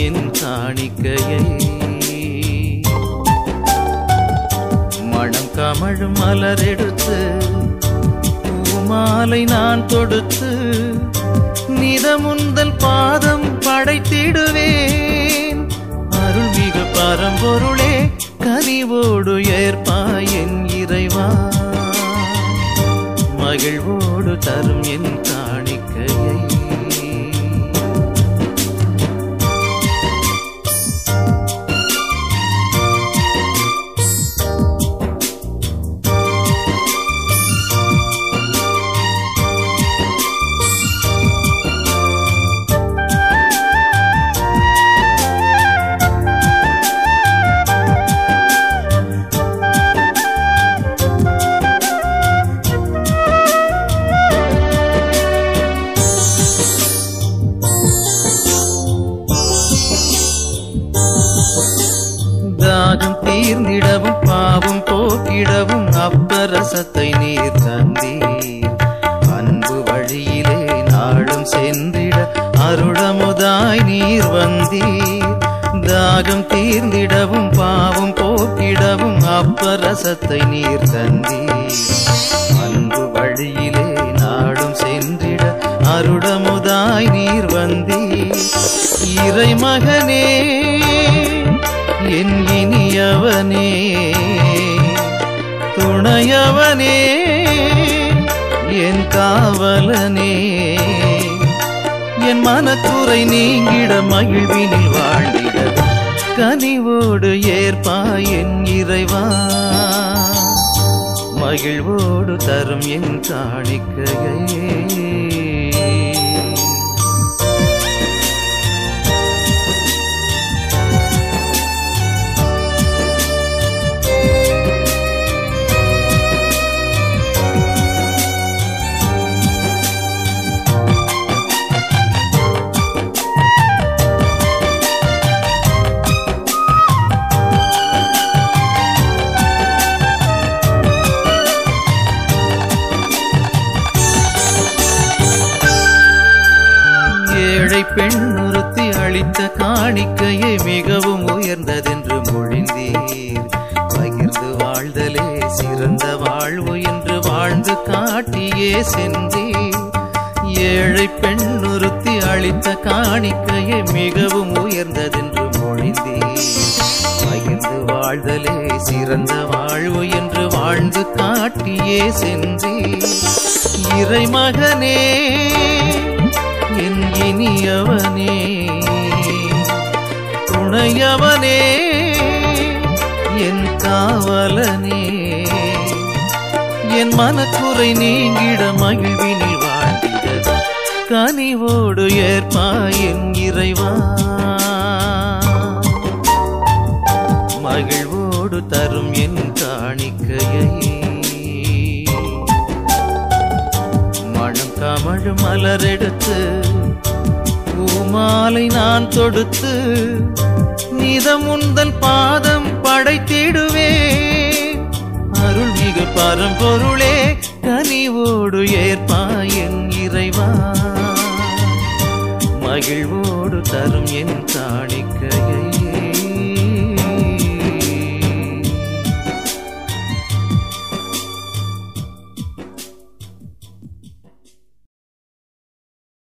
என் காணிக்கையை மணம் கமழும் மலரெடுத்து பூமாலை நான் தொடுத்து நிதமுந்தல் பாதம் படைத்திடுவேன் அருள்மிகு பரம்பொருளே கனிவோடு ஏற்பாய் என் இறைவா மகிழ்வோடு தரும் என் காணிக்கையை தாகம் தீர்ந்திடவும் பாவம் போக்கிடவும் அப்பரசத்தை நீர் தந்தீர் அன்பு வழியிலே நாளும் சென்றிட அருளமுதாய் நீர் வந்தீர் தாகம் தீர்ந்திடவும் பாவம் போக்கிடவும் அப்பரசத்தை நீர் தந்தீர் அன்பு வழியிலே நாடும் சென்றிட அருளமுதாய் நீர் வந்தீர் இறை மகனே என் இனியவனே துணையவனே என் காவலனே என் மனக்குறை நீங்கிட மகிழ்வினில் வாழ்ந்திட கனிவோடு ஏற்பாய் என் இறைவா மகிழ்வோடு தரும் என் காணிக்கையே ஏழை பெண் ஒருத்தி அளித்த காணிக்கையே மிகவும் உயர்ந்ததென்று மொழிந்தீர் பகிர்ந்து வாழ்தலே சிறந்த வாழ்வு என்று வாழ்ந்து காட்டியே சென்றீர் ஏழை பெண் ஒருத்தி அளித்த காணிக்கையே மிகவும் உயர்ந்ததென்று மொழிந்தீர் பகிர்ந்து வாழ்தலே சிறந்த வாழ்வு என்று வாழ்ந்து காட்டியே சென்றீர் இறைமகனே என் இனியவனே துணையவனே என் காவலனே என் மனக்குறை நீங்கிட மகிழ்வினில் வாழ்ந்திட கனிவோடு ஏற்பாய் என் இறைவா மகிழ்வோடு தரும் என் காணிக்கையை மணம் கமழ் மலரெடுத்து பூமாலை நான் தொடுத்து நிதமுந்தல் பாதம் படைத்திடுவேன் அருள்மிகு பரம்பொருளே கனிவோடு ஏற்பாய் என் இறைவா மகிழ்வோடு தரும் என் காணிக்கையை